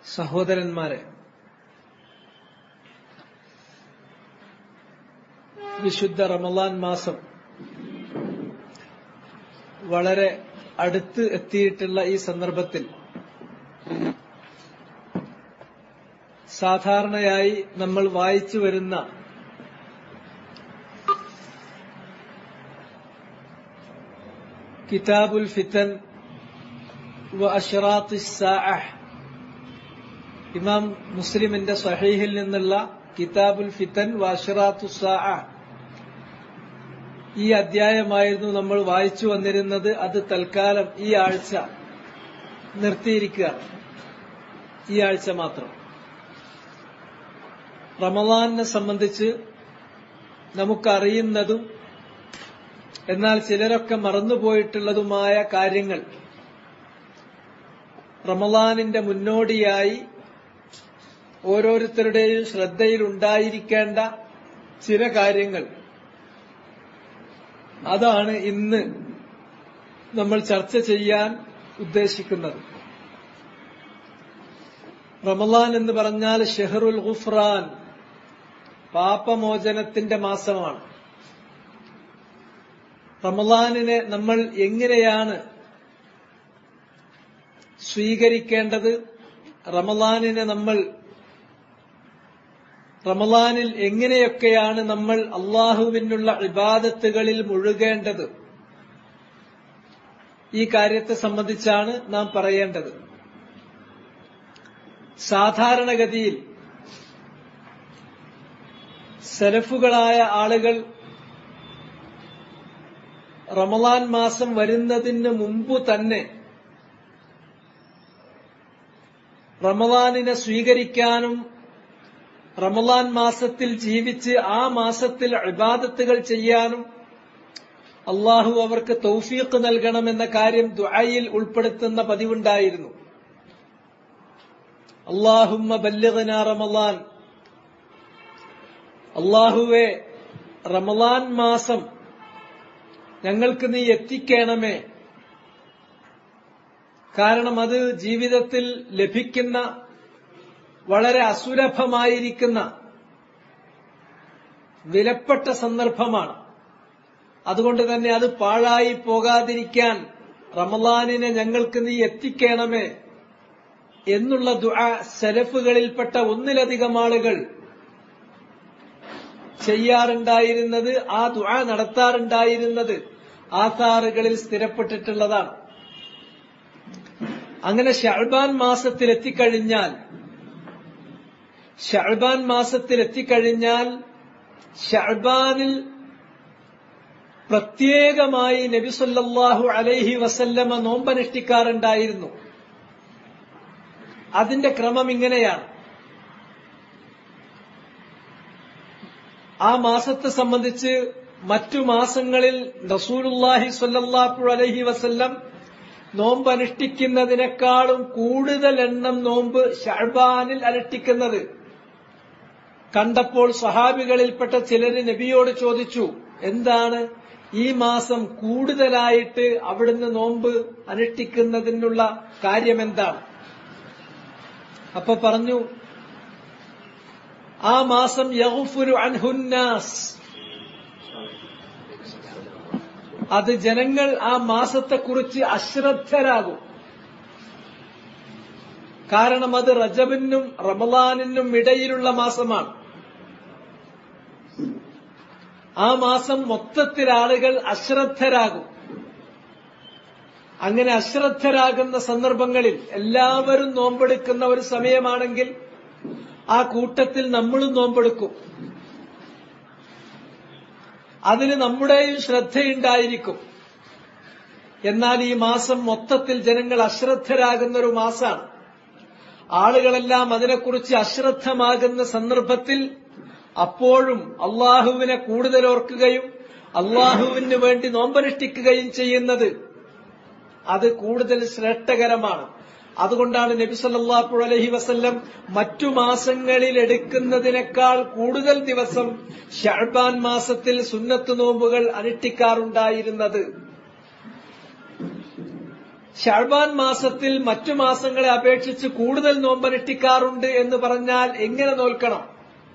സഹോദരന്മാരെ വിശുദ്ധ റമലാൻ മാസം വളരെ അടുത്ത് എത്തിയിട്ടുള്ള ഈ സന്ദർഭത്തിൽ സാധാരണയായി നമ്മൾ വായിച്ചു വരുന്ന കിതാബുൽ ഫിത്തൻ വ അഷ്റാത്ത് സാഅഹ് ഇമാം മുസ്ലിമിന്റെ സഹീഹിൽ നിന്നുള്ള കിതാബുൽ ഫിത്തൻ വ അഷ്റാത്തു സാഅഹ് ഈ അധ്യായമായിരുന്നു നമ്മൾ വായിച്ചു വന്നിരുന്നത് അത് തൽക്കാലം ഈ ആഴ്ച നിർത്തിയിരിക്കുകയാണ് ഈ ആഴ്ച മാത്രം റമദാനിനെ സംബന്ധിച്ച് നമുക്കറിയുന്നതും എന്നാൽ ചിലരൊക്കെ മറന്നുപോയിട്ടുള്ളതുമായ കാര്യങ്ങൾ റമദാനിന്റെ മുന്നോടിയായി ഓരോരുത്തരുടെയും ശ്രദ്ധയിലുണ്ടായിരിക്കേണ്ട ചില കാര്യങ്ങൾ അതാണ് ഇന്ന് നമ്മൾ ചർച്ച ചെയ്യാൻ ഉദ്ദേശിക്കുന്നത് റമലാൻ എന്ന് പറഞ്ഞാൽ ഷെഹറുൽ ഗുഫ്രാൻ പാപമോചനത്തിന്റെ മാസമാണ് റമലാനിനെ നമ്മൾ എങ്ങനെയാണ് സ്വീകരിക്കേണ്ടത് റമലാനിനെ നമ്മൾ റമലാനിൽ എങ്ങനെയൊക്കെയാണ് നമ്മൾ അള്ളാഹുവിനുള്ള ഇബാദത്തുകളിൽ മുഴുകേണ്ടത് ഈ കാര്യത്തെ സംബന്ധിച്ചാണ് നാം പറയേണ്ടത് സാധാരണഗതിയിൽ സെലഫുകളായ ആളുകൾ റമലാൻ മാസം വരുന്നതിന് മുമ്പ് തന്നെ റമലാനിനെ സ്വീകരിക്കാനും റമലാൻ മാസത്തിൽ ജീവിച്ച് ആ മാസത്തിൽ ഇബാദത്തുകൾ ചെയ്യാനും അള്ളാഹു അവർക്ക് തൗഫീഖ് നൽകണമെന്ന കാര്യം ദുആയിൽ ഉൾപ്പെടുത്തുന്ന പതിവുണ്ടായിരുന്നു അള്ളാഹുമ്മ ബല്യതന റമലാൻ അള്ളാഹുവെ റമലാൻ മാസം ഞങ്ങൾക്ക് നീ എത്തിക്കണമേ കാരണം അത് ജീവിതത്തിൽ ലഭിക്കുന്ന വളരെ അസുലഭമായിരിക്കുന്ന വിലപ്പെട്ട സന്ദർഭമാണ് അതുകൊണ്ട് തന്നെ അത് പാഴായി പോകാതിരിക്കാൻ റമലാനിനെ ഞങ്ങൾക്ക് നീ എത്തിക്കണമേ എന്നുള്ള ദുആ സലഫുകളിൽപ്പെട്ട ഒന്നിലധികം ആളുകൾ ചെയ്യാറുണ്ടായിരുന്നത് ആ ദുആ നടത്താറുണ്ടായിരുന്നത് ആധാറുകളിൽ സ്ഥിരപ്പെട്ടിട്ടുള്ളതാണ് അങ്ങനെ ഷഅബാൻ മാസത്തിൽ എത്തിക്കഴിഞ്ഞാൽ ഷഅബാൻ മാസത്തിൽ എത്തിക്കഴിഞ്ഞാൽ ഷഅബാനിൽ പ്രത്യേകമായി നബിസൊല്ലാഹു അലൈഹി വസല്ലമ നോമ്പനുഷ്ഠിക്കാറുണ്ടായിരുന്നു അതിന്റെ ക്രമം ഇങ്ങനെയാണ് ആ മാസത്തെ സംബന്ധിച്ച് മറ്റു മാസങ്ങളിൽ റസൂലുല്ലാഹി സ്വല്ലല്ലാഹു അലൈഹി വസല്ലം നോമ്പ് അനുഷ്ഠിക്കുന്നതിനേക്കാളും കൂടുതൽ എണ്ണം നോമ്പ് ഷഹബാനിൽ അനുഷ്ഠിക്കുന്നത് കണ്ടപ്പോൾ സഹാബികളിൽപ്പെട്ട ചിലര് നബിയോട് ചോദിച്ചു എന്താണ് ഈ മാസം കൂടുതലായിട്ട് അവിടുന്ന് നോമ്പ് അനുഷ്ഠിക്കുന്നതിനുള്ള കാര്യം എന്താണ് അപ്പൊ പറഞ്ഞു ആ മാസം യഹുഫുരു അൻഹുന്നാസ് അത് ജനങ്ങൾ ആ മാസത്തെക്കുറിച്ച് അശ്രദ്ധരാകും കാരണം അത് റജബിനും റമലാനിനും ഇടയിലുള്ള മാസമാണ് ആ മാസം മൊത്തത്തിൽ ആളുകൾ അശ്രദ്ധരാകും അങ്ങനെ അശ്രദ്ധരാകുന്ന സന്ദർഭങ്ങളിൽ എല്ലാവരും നോമ്പെടുക്കുന്ന ഒരു സമയമാണെങ്കിൽ ആ കൂട്ടത്തിൽ നമ്മളും നോമ്പെടുക്കും അതിന് നമ്മുടെയും ശ്രദ്ധയുണ്ടായിരിക്കും എന്നാൽ ഈ മാസം മൊത്തത്തിൽ ജനങ്ങൾ അശ്രദ്ധരാകുന്ന ഒരു മാസമാണ് ആളുകളെല്ലാം അതിനെക്കുറിച്ച് അശ്രദ്ധമാകുന്ന സന്ദർഭത്തിൽ അപ്പോഴും അള്ളാഹുവിനെ കൂടുതൽ ഓർക്കുകയും അള്ളാഹുവിന് വേണ്ടി നോമ്പനുഷ്ഠിക്കുകയും ചെയ്യുന്നത് അത് കൂടുതൽ ശ്രേഷ്ഠകരമാണ് അതുകൊണ്ടാണ് നബി സല്ലല്ലാഹു അലൈഹി വസല്ലം മറ്റു മാസങ്ങളിൽ എടുക്കുന്നതിനേക്കാൾ കൂടുതൽ ദിവസം ഷഅബാൻ മാസത്തിൽ സുന്നത്ത് നോമ്പുകൾ അനുഷ്ഠിക്കാറുണ്ടായിരുന്നത് ഷാഴ്ബാൻ മാസത്തിൽ മറ്റു മാസങ്ങളെ അപേക്ഷിച്ച് കൂടുതൽ നോമ്പനുഷ്ഠിക്കാറുണ്ട് എന്ന് പറഞ്ഞാൽ എങ്ങനെ നോൽക്കണം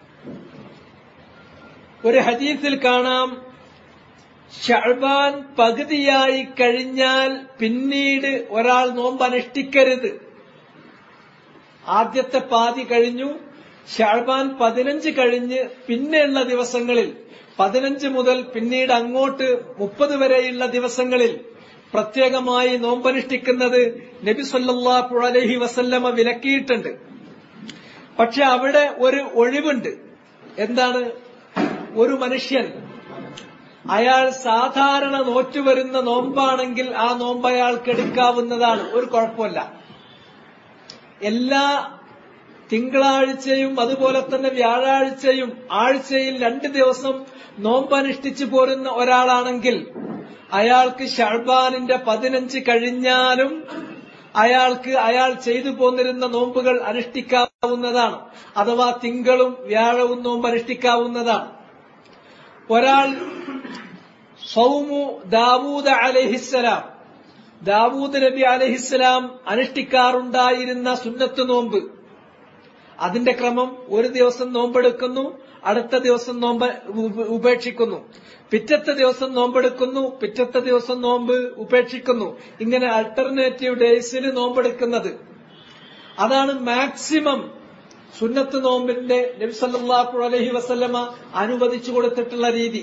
ഒരു ഹദീസിൽ കാണാം ഷാഴ്ബാൻ പകുതിയായി കഴിഞ്ഞാൽ പിന്നീട് ഒരാൾ നോമ്പ് അനുഷ്ഠിക്കരുത് ആദ്യത്തെ പാതി കഴിഞ്ഞു ഷാഴ്ബാൻ പതിനഞ്ച് കഴിഞ്ഞ് പിന്നെയുള്ള ദിവസങ്ങളിൽ പതിനഞ്ച് മുതൽ പിന്നീട് അങ്ങോട്ട് മുപ്പത് വരെയുള്ള ദിവസങ്ങളിൽ പ്രത്യേകമായി നോമ്പനുഷ്ഠിക്കുന്നത് നബി സല്ലാഹു അലഹി വസല്ലമ വിലക്കിയിട്ടുണ്ട് പക്ഷെ അവിടെ ഒരു ഒഴിവുണ്ട് എന്താണ് ഒരു മനുഷ്യൻ അയാൾ സാധാരണ നോറ്റുവരുന്ന നോമ്പാണെങ്കിൽ ആ നോമ്പ് അയാൾക്ക് എടുക്കാവുന്നതാണ് ഒരു കുഴപ്പമില്ല എല്ലാ തിങ്കളാഴ്ചയും അതുപോലെ തന്നെ വ്യാഴാഴ്ചയും ആഴ്ചയിൽ രണ്ട് ദിവസം നോമ്പനുഷ്ഠിച്ചു പോരുന്ന ഒരാളാണെങ്കിൽ അയാൾക്ക് ഷർബാനിന്റെ പതിനഞ്ച് കഴിഞ്ഞാലും അയാൾക്ക് അയാൾ ചെയ്തു പോന്നിരുന്ന നോമ്പുകൾ അനുഷ്ഠിക്കാവുന്നതാണ് അഥവാ തിങ്കളും വ്യാഴവും നോമ്പ് അനുഷ്ഠിക്കാവുന്നതാണ് ഒരാൾ സൗമു ദാവൂദ് അലഹിസ്സലാം ദാവൂദ് നബി അലഹിസ്സലാം അനുഷ്ഠിക്കാറുണ്ടായിരുന്ന സുന്നത്ത് നോമ്പ് അതിന്റെ ക്രമം ഒരു ദിവസം നോമ്പെടുക്കുന്നു അടുത്ത ദിവസം നോമ്പ് ഉപേക്ഷിക്കുന്നു പിറ്റത്തെ ദിവസം നോമ്പെടുക്കുന്നു പിറ്റത്തെ ദിവസം നോമ്പ് ഉപേക്ഷിക്കുന്നു ഇങ്ങനെ അൾട്ടർനേറ്റീവ് ഡേയ്സിൽ നോമ്പെടുക്കുന്നത് അതാണ് മാക്സിമം സുന്നത്ത് നോമ്പിന്റെ നബ്സല്ലാഹു അലഹി വസല്ലമ അനുവദിച്ചു കൊടുത്തിട്ടുള്ള രീതി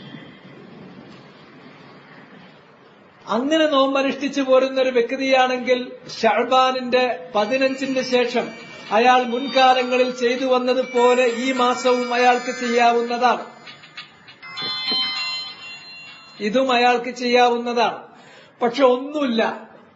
അങ്ങനെ നോമ്പ് അനുഷ്ഠിച്ചു പോരുന്ന ഒരു വ്യക്തിയാണെങ്കിൽ ഷഹബാനിന്റെ പതിനഞ്ചിന് ശേഷം അയാൾ മുൻകാലങ്ങളിൽ ചെയ്തു വന്നതുപോലെ ഈ മാസവും അയാൾക്ക് ചെയ്യാവുന്നതാണ് ഇതും അയാൾക്ക് ചെയ്യാവുന്നതാണ് പക്ഷെ ഒന്നുമില്ല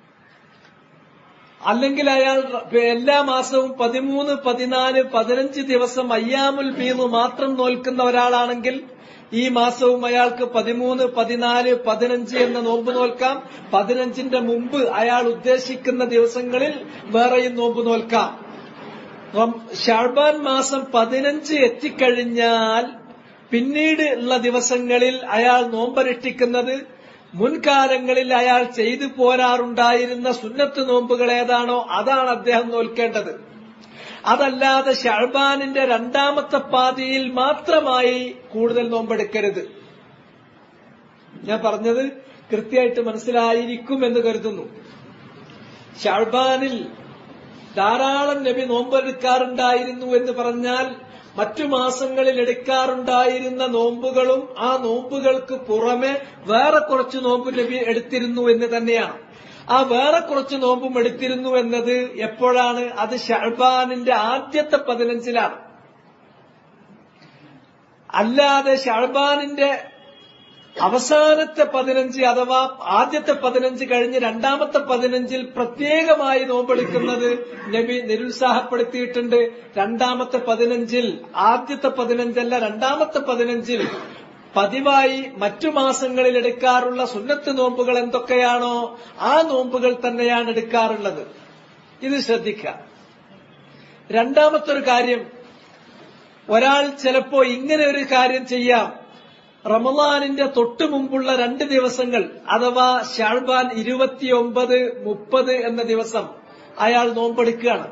അല്ലെങ്കിൽ അയാൾ എല്ലാ മാസവും പതിമൂന്ന് പതിനാല് പതിനഞ്ച് ദിവസം അയ്യാമുൽ ബീന്ന് മാത്രം നോൽക്കുന്ന ഒരാളാണെങ്കിൽ ഈ മാസവും അയാൾക്ക് പതിമൂന്ന് പതിനാല് പതിനഞ്ച് എന്ന നോമ്പ് നോൽക്കാം പതിനഞ്ചിന്റെ മുമ്പ് അയാൾ ഉദ്ദേശിക്കുന്ന ദിവസങ്ങളിൽ വേറെയും നോമ്പ് നോൽക്കാം ഷാർബാൻ മാസം പതിനഞ്ച് എത്തിക്കഴിഞ്ഞാൽ പിന്നീട് ഉള്ള ദിവസങ്ങളിൽ അയാൾ നോമ്പനുഷ്ഠിക്കുന്നത് മുൻകാലങ്ങളിൽ അയാൾ ചെയ്തു പോരാറുണ്ടായിരുന്ന സുന്നത്ത് നോമ്പുകൾ ഏതാണോ അതാണ് അദ്ദേഹം നോൽക്കേണ്ടത് അതല്ലാതെ ഷഹബാനിന്റെ രണ്ടാമത്തെ പാതിയിൽ മാത്രമായി കൂടുതൽ നോമ്പെടുക്കരുത് ഞാൻ പറഞ്ഞത് കൃത്യമായിട്ട് മനസ്സിലായിരിക്കും എന്ന് കരുതുന്നു ഷഹബാനിൽ ധാരാളം നബി നോമ്പെടുക്കാറുണ്ടായിരുന്നു എന്ന് പറഞ്ഞാൽ മറ്റു മാസങ്ങളിൽ എടുക്കാറുണ്ടായിരുന്ന നോമ്പുകളും ആ നോമ്പുകൾക്ക് പുറമെ വേറെ കുറച്ച് നോമ്പ് നബി എടുത്തിരുന്നു എന്ന് തന്നെയാണ് ആ വേറെ കുറച്ച് നോമ്പും എടുത്തിരുന്നു എന്നത് എപ്പോഴാണ് അത് ഷഹബാനിന്റെ ആദ്യത്തെ പതിനഞ്ചിലാണ് അല്ലാതെ ഷഹബാനിന്റെ അവസാനത്തെ പതിനഞ്ച് അഥവാ ആദ്യത്തെ പതിനഞ്ച് കഴിഞ്ഞ് രണ്ടാമത്തെ പതിനഞ്ചിൽ പ്രത്യേകമായി നോമ്പെടുക്കുന്നത് നബി നിരുത്സാഹപ്പെടുത്തിയിട്ടുണ്ട് രണ്ടാമത്തെ പതിനഞ്ചിൽ ആദ്യത്തെ പതിനഞ്ചല്ല രണ്ടാമത്തെ പതിനഞ്ചിൽ പതിവായി മറ്റു മാസങ്ങളിൽ എടുക്കാറുള്ള സുന്നത്ത് നോമ്പുകൾ എന്തൊക്കെയാണോ ആ നോമ്പുകൾ തന്നെയാണ് എടുക്കാറുള്ളത് ഇത് ശ്രദ്ധിക്കുക രണ്ടാമത്തെ ഒരു കാര്യം ഒരാൾ ചിലപ്പോ ഇങ്ങനെ ഒരു കാര്യം ചെയ്യാം റമദാനിന്റെ തൊട്ടു മുമ്പുള്ള രണ്ട് ദിവസങ്ങൾ അഥവാ ഷാൾബാൻ ഇരുപത്തിയൊമ്പത് മുപ്പത് എന്ന ദിവസം അയാൾ നോമ്പെടുക്കുകയാണ്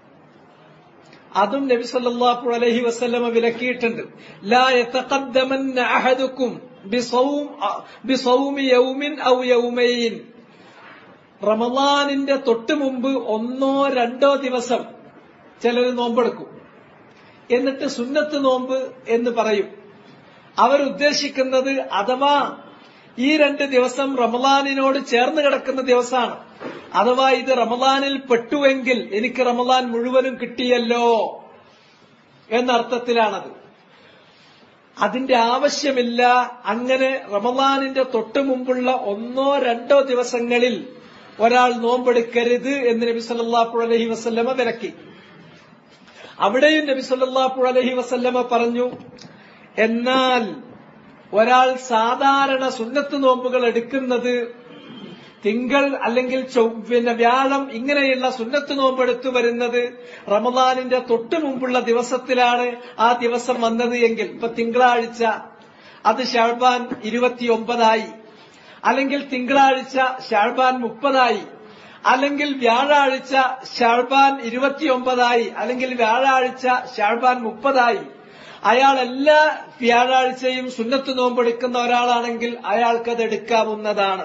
അതും നബി സല്ലല്ലാഹു അലൈഹി വസല്ലമ വിലക്കിയിട്ടുണ്ട് ലാ യതഖദ്ദമന്ന അഹദുക്കും ബിസൗം ബിസൗമി യൗമിൻ ഔ യൗമൈൻ റമദാനിന്റെ തൊട്ടു മുമ്പ് ഒന്നോ രണ്ടോ ദിവസം ചിലർ നോമ്പെടുക്കും എന്നിട്ട് സുന്നത്ത് നോമ്പ് എന്ന് പറയും അവരുദ്ദേശിക്കുന്നത് അഥവാ ഈ രണ്ട് ദിവസം റമദാനിനോട് ചേർന്ന് കിടക്കുന്ന ദിവസമാണ് അഥവാ ഇത് റമദാനിൽ പെട്ടുവെങ്കിൽ എനിക്ക് റമദാൻ മുഴുവനും കിട്ടിയല്ലോ എന്നർത്ഥത്തിലാണത് അതിന്റെ ആവശ്യമില്ല അങ്ങനെ റമദാനിന്റെ തൊട്ടു മുമ്പുള്ള ഒന്നോ രണ്ടോ ദിവസങ്ങളിൽ ഒരാൾ നോമ്പെടുക്കരുത് എന്ന് നബി സല്ലല്ലാഹു അലൈഹി വസല്ലമ വിലക്കി അവിടെയും നബി സല്ലല്ലാഹു അലൈഹി വസല്ലമ പറഞ്ഞു എന്നാൽ ഒരാൾ സാധാരണ സുന്നത്ത് നോമ്പുകൾ എടുക്കുന്നത് തിങ്കൾ അല്ലെങ്കിൽ പിന്നെ വ്യാഴം ഇങ്ങനെയുള്ള സുന്നത്ത് നോമ്പെടുത്തു വരുന്നത് റമദാനിന്റെ തൊട്ടു മുമ്പുള്ള ദിവസത്തിലാണ് ആ ദിവസം വന്നത് എങ്കിൽ ഇപ്പൊ തിങ്കളാഴ്ച അത് ഷാഴ്ബാൻ ഇരുപത്തിയൊമ്പതായി അല്ലെങ്കിൽ തിങ്കളാഴ്ച ഷാഴ്ബാൻ മുപ്പതായി അല്ലെങ്കിൽ വ്യാഴാഴ്ച ഷാൾബാൻ ഇരുപത്തിയൊമ്പതായി അല്ലെങ്കിൽ വ്യാഴാഴ്ച ഷാൾബാൻ മുപ്പതായി അയാൾ എല്ലാ വ്യാഴാഴ്ചയും സുന്നത്ത് നോമ്പെടുക്കുന്ന ഒരാളാണെങ്കിൽ അയാൾക്കത് എടുക്കാവുന്നതാണ്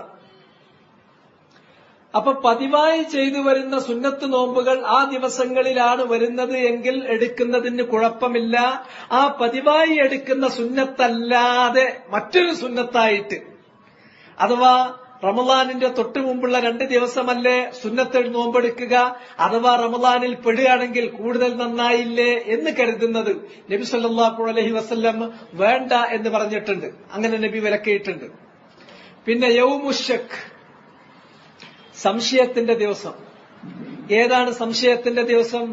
അപ്പൊ പതിവായി ചെയ്തു വരുന്ന സുന്നത്ത് നോമ്പുകൾ ആ ദിവസങ്ങളിലാണ് വരുന്നത് എങ്കിൽ എടുക്കുന്നതിന് കുഴപ്പമില്ല ആ പതിവായി എടുക്കുന്ന സുന്നത്തല്ലാതെ മറ്റൊരു സുന്നത്തായിട്ട് അഥവാ റമദാനിന്റെ തൊട്ടു മുമ്പുള്ള രണ്ട് ദിവസമല്ലേ സുന്നത്തിൽ നോമ്പെടുക്കുക അഥവാ റമദാനിൽ പെടുകയാണെങ്കിൽ കൂടുതൽ നന്നായില്ലേ എന്ന് കരുതുന്നത് നബി സല്ലാഹു അലഹി വസ്ല്ലം വേണ്ട എന്ന് പറഞ്ഞിട്ടുണ്ട് അങ്ങനെ നബി വിലക്കിയിട്ടുണ്ട് പിന്നെ യൗമുഷക് സംശയത്തിന്റെ ദിവസം ഏതാണ് സംശയത്തിന്റെ ദിവസം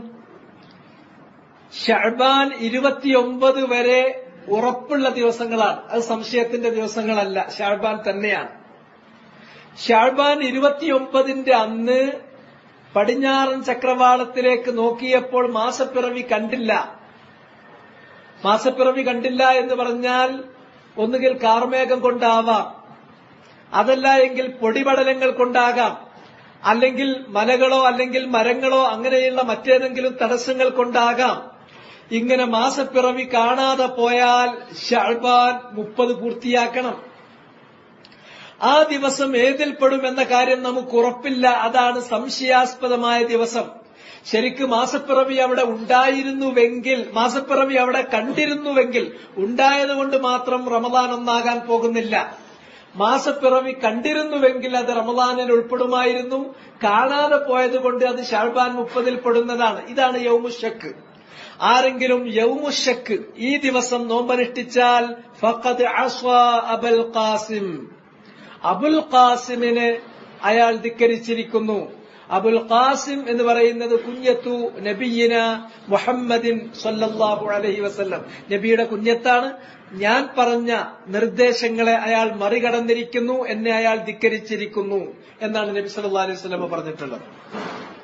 ഷഹബാൻ ഇരുപത്തിയൊമ്പത് വരെ ഉറപ്പുള്ള ദിവസങ്ങളാണ് അത് സംശയത്തിന്റെ ദിവസങ്ങളല്ല ഷാഴ്ബാൻ തന്നെയാണ് ഷാഴ്ബാൻ ഇരുപത്തിയൊമ്പതിന്റെ അന്ന് പടിഞ്ഞാറൻ ചക്രവാളത്തിലേക്ക് നോക്കിയപ്പോൾ മാസപ്പിറവി കണ്ടില്ല മാസപ്പിറവി കണ്ടില്ല എന്ന് പറഞ്ഞാൽ ഒന്നുകിൽ കാർമേഘം കൊണ്ടാവാം അതല്ല എങ്കിൽ പൊടിപടലങ്ങൾ കൊണ്ടാകാം അല്ലെങ്കിൽ മലകളോ അല്ലെങ്കിൽ മരങ്ങളോ അങ്ങനെയുള്ള മറ്റേതെങ്കിലും തടസ്സങ്ങൾ കൊണ്ടാകാം ഇങ്ങനെ മാസപ്പിറവി കാണാതെ പോയാൽ ഷാൾബാൻ മുപ്പത് പൂർത്തിയാക്കണം ആ ദിവസം ഏതിൽപ്പെടും എന്ന കാര്യം നമുക്ക് ഉറപ്പില്ല അതാണ് സംശയാസ്പദമായ ദിവസം ശരിക്ക് മാസപ്പിറവി അവിടെ ഉണ്ടായിരുന്നുവെങ്കിൽ മാസപ്പിറവി അവിടെ കണ്ടിരുന്നുവെങ്കിൽ ഉണ്ടായതുകൊണ്ട് മാത്രം റമദാൻ ഒന്നാകാൻ പോകുന്നില്ല മാസപ്പിറവി കണ്ടിരുന്നുവെങ്കിൽ അത് റമദാനിൽ ഉൾപ്പെടുമായിരുന്നു കാണാതെ പോയത് കൊണ്ട് അത് ഷാൾബാൻ മുപ്പതിൽ പെടുന്നതാണ് ഇതാണ് യൗമുഷക്ക് ആരെങ്കിലും യൗമുഷക്ക് ഈ ദിവസം നോമ്പനുഷ്ഠിച്ചാൽ ഫഖദ് അബൽ ഖാസിം അബുൽ ഖാസിമിനെ അയാൾ ധിക്കരിച്ചിരിക്കുന്നു അബുൽ ഖാസിം എന്ന് പറയുന്നത് കുഞ്ഞത്തു നബിയിന മുഹമ്മദിൻ സല്ലല്ലാഹു അലൈഹി വസല്ലം നബിയുടെ കുഞ്ഞത്താണ് ഞാൻ പറഞ്ഞ നിർദ്ദേശങ്ങളെ അയാൾ മറികടന്നിരിക്കുന്നു എന്നെ അയാൾ ധിക്കരിച്ചിരിക്കുന്നു എന്നാണ് നബി സല്ലല്ലാഹു അലൈഹി വസല്ലം പറഞ്ഞിട്ടുള്ളത്